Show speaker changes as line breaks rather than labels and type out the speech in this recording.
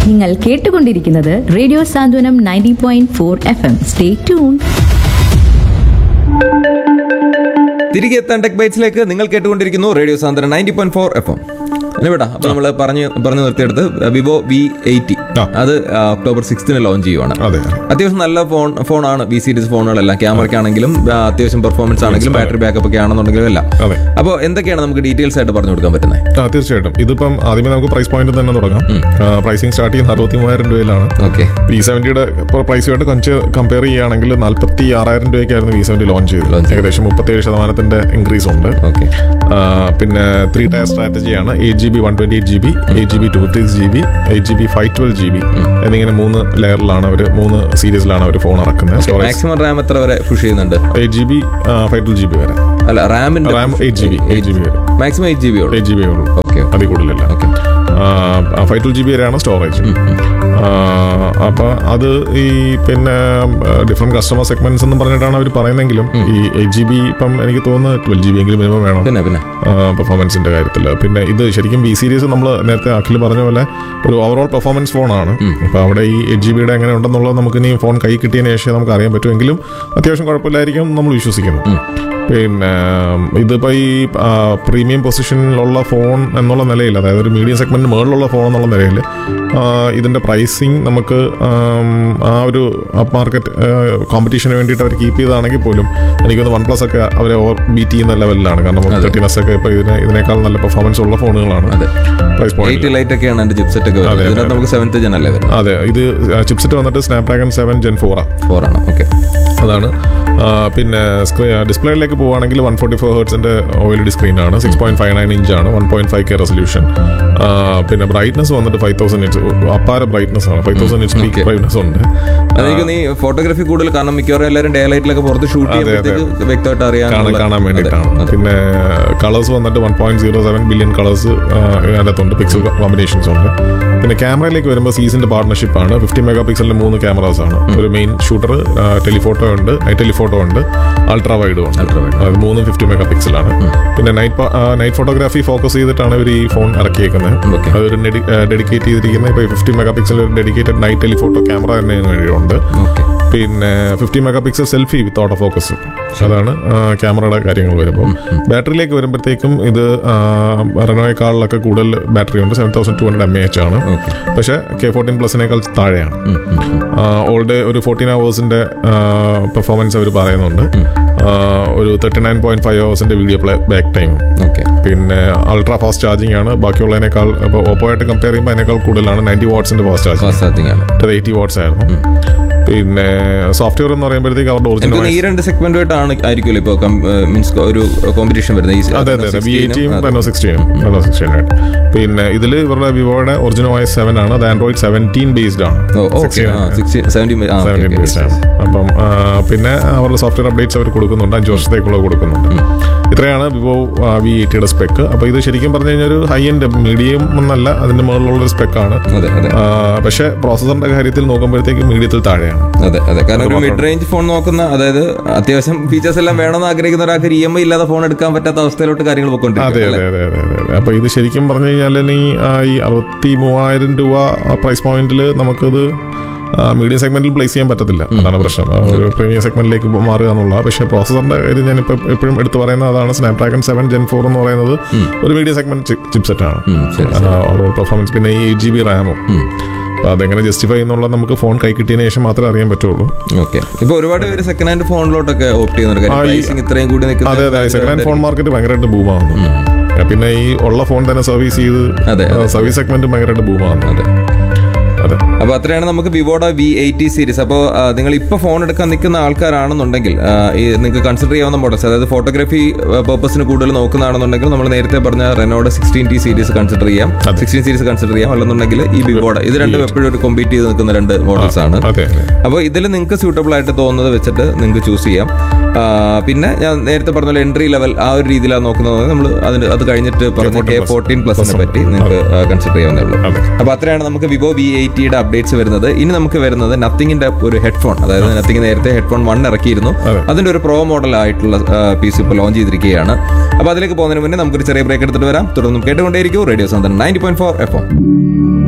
നിങ്ങൾ കേട്ടുകൊണ്ടിരിക്കുന്നത് radio Santhwanam ninety point four F M stay tune
തിരികെ എത്താൻ ടെക് ബൈറ്റ്സിലേക്ക് നിങ്ങൾ കേട്ടുകൊണ്ടിരിക്കുന്നു റേഡിയോ സാന്ദ്രൻ ninety point four F M അല്ലേടാ അപ്പൊ നമ്മൾ പറഞ്ഞു പറഞ്ഞു നിർത്തിയെടുത്ത് വിവോ വി എയ്റ്റി
ആ.
അത് ആ, ഒക്ടോബർ സിക്സ്തിന് ലോഞ്ച് ചെയ്യുവാണ്
അതെ
അത്യാവശ്യം നല്ല ഫോൺ ഫോണാണ് വി സീരീസ് ഫോണുകളെല്ലാം ക്യാമറയ്ക്കാണെങ്കിലും ആ, അത്യാവശ്യം പെർഫോമൻസ് ആണെങ്കിലും ബാറ്ററി ബാക്കപ്പ് ഒക്കെ ആണെന്നുണ്ടെങ്കിലും എല്ലാം
അതെ.
അപ്പോൾ എന്തൊക്കെയാണ് നമുക്ക് ഡീറ്റെയിൽസ് ആയിട്ട് പറഞ്ഞു കൊടുക്കാൻ പറ്റുന്നത്
ആ തീർച്ചയായിട്ടും ഇതിപ്പം ആദ്യമേ നമുക്ക് പ്രൈസ് പോയിന്റ് തന്നെ തുടങ്ങാം പ്രൈസിങ് സ്റ്റാർട്ട് ചെയ്യുന്ന അറുപത്തി മൂവായിരം രൂപയിലാണ്
ഓക്കെ
വി സെവന്റിയുടെ പ്രൈസുമായിട്ട് കുറച്ച് കമ്പയർ ചെയ്യുകയാണെങ്കിൽ നാൽപ്പത്തി ആറായിരം രൂപയ്ക്കായിരുന്നു വി സെവന്റി ലോഞ്ച് ചെയ്തത്
Launch ചെയ്തത്.
ഏകദേശം മുപ്പത്തേഴ് ശതമാനത്തിന്റെ ഇൻക്രീസ് ഉണ്ട്
ഓക്കെ
ആ, പിന്നെ ത്രീ ടയർ സ്ട്രാറ്റജിയാണ് eight G B one twenty eight G B eight G B two six G B eight G B five twelve G B എന്നിങ്ങനെ മൂന്ന് ലെയറിലാണ് അവർ മൂന്ന് സീരീസിലാണ് അവർ ഫോൺ ഇറക്കുന്നത് സ്റ്റോറേജ്
മാക്സിമം റാം എത്ര വരെ പുഷ് ചെയ്യുന്നുണ്ട്
eight G B five twelve G B വരെ
അല്ല റാമിന്റെ
RAM eight G B eight G B വരെ
മാക്സിമം എയ്റ്റ് ജി ബി ഉള്ളൂ
എയ്റ്റ് ജി ബി ഉള്ളൂ
ഓക്കെ
അതിൽ കൂടുതലില്ല
okay
five twelve G B വരെയാണ് സ്റ്റോറേജ് അപ്പൊ അത് ഈ പിന്നെ ഡിഫറെന്റ് കസ്റ്റമർ സെഗ്മെന്റ്സ് എന്ന് പറഞ്ഞിട്ടാണ് അവർ പറയുന്നെങ്കിലും ഈ എയ്റ്റ് ജി ബി ഇപ്പം എനിക്ക് തോന്നുന്നു ട്വൽവ് ജി ബി എങ്കിലും മിനിമം വേണം
പിന്നെ പിന്നെ
പെർഫോമൻസിന്റെ കാര്യത്തിൽ പിന്നെ ഇത് ശരിക്കും ബി സീരീസ് നമ്മൾ നേരത്തെ അഖിൽ പറഞ്ഞ പോലെ ഒരു ഓവറോൾ പെർഫോമൻസ് ഫോണാണ് അപ്പൊ അവിടെ ഈ എയ്റ്റ് ജി ബിയുടെ എങ്ങനെ ഉണ്ടെന്നുള്ളത് നമുക്ക് ഇനി ഫോൺ കൈ കിട്ടിയതിന് ശേഷം നമുക്ക് അറിയാൻ പറ്റുമെങ്കിലും അത്യാവശ്യം കുഴപ്പമില്ലായിരിക്കും നമ്മൾ വിശ്വസിക്കുന്നു പിന്നെ ഇതിപ്പോ ഈ പ്രീമിയം പൊസിഷനിലുള്ള ഫോൺ എന്നുള്ള നിലയിൽ അതായത് ഒരു മീഡിയം സെഗ്മെന്റിന് മുകളിലുള്ള ഫോൺ എന്നുള്ള നിലയിൽ ഇതിന്റെ പ്രൈസിങ് നമുക്ക് ആം, ആ ഒരു അപ്പ് മാർക്കറ്റ് കോമ്പറ്റീഷന് വേണ്ടിയിട്ട് അവർ കീപ്പ് ചെയ്താണെങ്കിൽ പോലും എനിക്കൊന്ന് വൺ പ്ലസ് ഒക്കെ അവരെ ഓവർ ബീറ്റ് ചെയ്യുന്ന ലെവലിലാണ് കാരണം തേർട്ടീൻ എസ് ഒക്കെ ഇപ്പൊ ഇതിന് ഇതിനേക്കാൾ നല്ല പെർഫോമൻസ് ഉള്ള ഫോണുകളാണ്
അതെ
പ്രൈസ് പോയിന്റ്
എയ്റ്റ് ലൈറ്റ് ഒക്കെയാണ് എന്റെ ചിപ്സെറ്റ് ഒക്കെ വരുന്നത് ഇതിനകത്ത് നമുക്ക് സെവൻത്ത് ജൻ അല്ലേ വരുന്നത്
അതെ ഇത് ചിപ്സെറ്റ് വന്നിട്ട് സ്നാപ്ഡ്രാഗൺ സെവൻ ജെൻ ഫോറാ
ഫോർ ആണ് ഓക്കെ
അതാണ് ആ, പിന്നെ ഡിസ്പ്ലേയിലേക്ക് പോവുകയാണെങ്കിൽ വൺ ഫോർട്ടി ഫോർ ഹേർട്സിന്റെ ഒ എൽ ഡി സ്ക്രീനാണ് six point five nine inch ആണ് one point five K resolution പിന്നെ ബ്രൈറ്റ്നസ് വന്നിട്ട് ഫൈവ് തൗസൻഡ് ഇഞ്ച് അപ്പാര ബ്രൈറ്റ്നസ് ആണ് five thousand inch peak
Okay.
Brightness ഉണ്ട്
അതെനിക്ക് നീ ഫോട്ടോഗ്രാഫി കൂടുതൽ കാരണം മിക്കവാറും എല്ലാവരും ഡേ ലൈറ്റിലൊക്കെ പുറത്ത് ഷൂട്ട്
അതെ, അതെ.
ചെയ്യുമ്പോഴത്തേക്ക് വ്യക്തമായിട്ട് അറിയാൻ
കാണാൻ കാണാൻ വേണ്ടിയിട്ടാണ് പിന്നെ കളേഴ്സ് വന്നിട്ട് one point zero seven billion colours അതിനകത്തുണ്ട് പിക്സൽ കോമ്പിനേഷൻസ് ഉണ്ട് പിന്നെ ക്യാമറയിലേക്ക് വരുമ്പോൾ സീസിന്റെ പാർട്ണർഷിപ്പ് ആണ് ഫിഫ്റ്റി മെഗാ പിക്സലിന്റെ മൂന്ന് ക്യാമറാസ് ആണ് ഒരു മെയിൻ ഷൂട്ടർ ടെലിഫോട്ടോ ഉണ്ട് ടെലിഫോട്ടോ ഉണ്ട് അൾട്രാ വൈഡും ഉണ്ട്
Ultra wide.
അത് മൂന്നും ഫിഫ്റ്റി മെഗാ പിക്സലാണ് പിന്നെ നൈറ്റ് നൈറ്റ് ഫോട്ടോഗ്രാഫി ഫോക്കസ് ചെയ്തിട്ടാണ് ഇവർ ഈ ഫോൺ ഇറക്കിയേക്കുന്നത്
Okay.
അതൊരു ഡെഡിക്കേറ്റ് ചെയ്തിരിക്കുന്ന ഇപ്പോൾ ഫിഫ്റ്റി മെഗാ പിക്സൽ ഒരു ഡെഡിക്കേറ്റഡ് നൈറ്റ് ടെലിഫോട്ടോ ക്യാമറ തന്നെ വേണ്ടിയുണ്ട്
ഓക്കെ
പിന്നെ fifty mega pixel selfie with auto focus അതാണ് ആ, ക്യാമറയുടെ കാര്യങ്ങൾ വരുമ്പോൾ ബാറ്ററിയിലേക്ക് വരുമ്പോഴത്തേക്കും ഇത് റെനോയെക്കാളിലൊക്കെ കൂടുതൽ ബാറ്ററി ഉണ്ട് seven thousand two hundred M A H ആണ്
ഓക്കെ
പക്ഷേ കെ ഫോർട്ടീൻ പ്ലസിനേക്കാൾ താഴെയാണ് ഓൾഡ് ഒരു ഫോർട്ടീൻ അവേഴ്സിന്റെ പെർഫോമൻസ് അവർ പറയുന്നുണ്ട് ആ, ഒരു തേർട്ടി നയൻ പോയിന്റ് ഫൈവ് അവേഴ്സിന്റെ video play back time
okay
പിന്നെ അൾട്രാ ഫാസ്റ്റ് ചാർജിങ് ആണ് ബാക്കിയുള്ളതിനേക്കാൾ ഇപ്പോൾ ഓപ്പോ ആയിട്ട് കമ്പയർ ചെയ്യുമ്പോൾ അതിനേക്കാൾ കൂടുതലാണ് നയൻറ്റി വാട്ട്സിന്റെ ഫാസ്റ്റ് ചാർജിങ്
ഫാസ്റ്റ് ചാർജിങ് ആണ്
മറ്റേത് എയ്റ്റി വാട്ട്സ് ആയിരുന്നു പിന്നെ സോഫ്റ്റ്വെയർ എന്ന് പറയുമ്പോഴത്തേക്ക് അവരുടെ
എനിക്ക്
ഒറിജിനൽ
തോന്നുന്നു ഈ രണ്ട് സെഗ്മെന്റുമായിട്ടാണ് ആയിരിക്കുമല്ലോ ഇപ്പോൾ മീൻസ് ഒരു കോമ്പറ്റീഷൻ വരുന്നത് ഈ
അതെ അതെ അതെ വി
16
എയ്റ്റിയും
അതെ.
റെനോ സിക്സ്റ്റീനും റെനോ സിക്സ്റ്റീനായിട്ട് പിന്നെ ഇതിൽ ഇവരുടെ വിവോയുടെ ഒറിജിനൽ ഓയ സെവൻ ആണ് അത് ആൻഡ്രോയിഡ് സെവൻറ്റീൻ ബേസ്ഡ് ആണ്
ഓ ഓക്കെ ആ സിക്സ്റ്റി സെവൻറ്റി ആ ഓക്കെ
സെവൻറ്റീൻ ബേസ്ഡ് ആണ് അപ്പം ആ, പിന്നെ അവരുടെ സോഫ്റ്റ്വെയർ അപ്ഡേറ്റ്സ് അവർ കൊടുക്കുന്നുണ്ട് അഞ്ച് വർഷത്തേക്കുള്ള കൊടുക്കുന്നുണ്ട് ഇത്രയാണ് വിവോ വി എയ്റ്റിയുടെ സ്പെക്ക് അപ്പോൾ ഇത് ശരിക്കും പറഞ്ഞു കഴിഞ്ഞാൽ ഒരു ഹൈ എൻഡ് മീഡിയം എന്നല്ല അതിന്റെ മുകളിലുള്ള ഒരു സ്പെക്കാണ്
അതെ അതെ
പക്ഷേ പ്രോസസറിന്റെ കാര്യത്തിൽ നോക്കുമ്പോഴത്തേക്ക് മീഡിയത്തിൽ താഴെയാണ്
അതെ അതെ കാരണം ഒരു മിഡ് റേഞ്ച് ഫോൺ നോക്കുന്ന അതായത് അത്യാവശ്യം ഫീച്ചേഴ്സ് എല്ലാം വേണമെന്ന് ആഗ്രഹിക്കുന്ന ഒരാൾക്ക് ഇ എം ഐ ഇല്ലാതെ ഫോൺ എടുക്കാൻ പറ്റാത്ത അവസ്ഥയിലോട്ട് കാര്യങ്ങൾ
അതെ
പോയിക്കൊണ്ടിരിക്കും
അതെ അതെ അതെ അതെ അതെ അപ്പൊ ഇത് ശരിക്കും പറഞ്ഞു കഴിഞ്ഞാൽ ഇനി ആ, ഈ അറുപത്തി മൂവായിരം രൂപ പ്രൈസ് പോയിന്റിൽ നമുക്കത് മീഡിയം സെഗ്മെന്റിൽ പ്ലേസ് ചെയ്യാൻ പറ്റത്തില്ല അതാണ് പ്രശ്നം ആ, ഒരു പ്രീമിയം സെഗ്മെന്റിലേക്ക് മാറുക എന്നുള്ള പക്ഷേ പ്രോസസറിന്റെ കാര്യം ഞാൻ ഇപ്പൊ എപ്പോഴും എടുത്തു പറയുന്നത് അതാണ് സ്നാപ്ഡ്രാഗൺ സെവൻ ജെൻ ഫോർ എന്ന് പറയുന്നത് ഒരു മീഡിയം സെഗ്മെന്റ് ചിപ്സെറ്റ് ആണ്
ഉം, ശരി,
ഓവറോൾ പെർഫോമൻസ് പിന്നെ ഈ എയ്റ്റ് ജി ബി റാമും അപ്പൊ അതെങ്ങനെ ജസ്റ്റിഫൈ എന്നുള്ളത് നമുക്ക് ഫോൺ കൈ കിട്ടിയതിന് ശേഷം മാത്രമേ അറിയാൻ പറ്റുള്ളൂ
ഓക്കെ ഇപ്പൊ ഒരുപാട് പേര് സെക്കൻഡ് ഹാൻഡ് ഫോണിലോട്ടൊക്കെ ഓപ്റ്റ് ചെയ്യുന്നുണ്ട് കാര്യം
ആ, ഈ-
പ്രൈസിങ് ഇത്രയും കൂടി
അതെ അതെ സെക്കൻഡ് ഹാൻഡ് ഫോൺ മാർക്കറ്റ് ഭയങ്കരമായിട്ട് ബൂമാകുന്നു പിന്നെ ഈ ഉള്ള ഫോൺ തന്നെ സർവീസ് ചെയ്ത്
അതെ, അതെ.
സർവീസ് സെഗ്മെന്റ് ഭയങ്കരമായിട്ട് ബൂമാകുന്നു
അതെ
അതെ
അപ്പൊ അത്രയാണ് നമുക്ക് വിവോയുടെ വി എയ്റ്റി സീരീസ് അപ്പോൾ നിങ്ങൾ ഇപ്പൊ ഫോൺ എടുക്കാൻ നിൽക്കുന്ന ആൾക്കാരാണെന്നുണ്ടെങ്കിൽ ആ, ഈ നിങ്ങൾക്ക് കൺസിഡർ ചെയ്യാവുന്ന മോഡൽസ് അതായത് ഫോട്ടോഗ്രാഫി പർപ്പസിന് കൂടുതൽ നോക്കുന്നതാണെന്നുണ്ടെങ്കിൽ നമ്മൾ നേരത്തെ പറഞ്ഞ റെനോയുടെ സിക്സ്റ്റീൻ ടി സീരീസ് കൺസിഡർ ചെയ്യാം സിക്സ്റ്റീൻ സീരീസ് കൺസിഡർ ചെയ്യാം അല്ലെന്നുണ്ടെങ്കിൽ ഈ വിവോയുടെ ഇത് രണ്ടും എപ്പോഴും ഒരു കോമ്പീറ്റ് ചെയ്ത് നിൽക്കുന്ന രണ്ട് മോഡൽസ് ആണ്
അതെ അതെ
അപ്പോൾ ഇതിൽ നിങ്ങൾക്ക് സ്യൂട്ടബിൾ ആയിട്ട് തോന്നുന്നത് വെച്ചിട്ട് നിങ്ങൾക്ക് ചൂസ് ചെയ്യാം ആ, പിന്നെ ഞാൻ നേരത്തെ പറഞ്ഞ പോലെ എൻട്രി ലെവൽ ആ ഒരു രീതിയിലാണ് നോക്കുന്നത് നമ്മൾ അതിന് അത് കഴിഞ്ഞിട്ട് പറഞ്ഞ കെ ഫോർട്ടീൻ പ്ലസിനെ പറ്റി നിങ്ങൾക്ക് കൺസിഡർ ചെയ്യാവുന്നേ ഉള്ളൂ
അതെ.
അപ്പോൾ അത്രയാണ് നമുക്ക് വിവോ വി എയ്റ്റിയുടെ അപ്ഡേറ്റ്സ് വരുന്നത് ഇനി നമുക്ക് വരുന്നത് നത്തിങ്ങിന്റെ ഒരു ഹെഡ്ഫോൺ അതായത് നത്തിങ് നേരത്തെ ഹെഡ്ഫോൺ വൺ ഇറക്കിയിരുന്നു
അതെ.
അതിന്റെ ഒരു പ്രോ മോഡൽ ആയിട്ടുള്ള പീസ് ഇപ്പോൾ ലോഞ്ച് ചെയ്തിരിക്കുകയാണ് അപ്പോൾ അതിലേക്ക് പോകുന്നതിന് മുന്നേ നമുക്കൊരു ചെറിയ ബ്രേക്ക് എടുത്തിട്ട് വരാം തുടർന്നും കേട്ടുകൊണ്ടേയിരിക്കും radio Santhwanam ninety point four F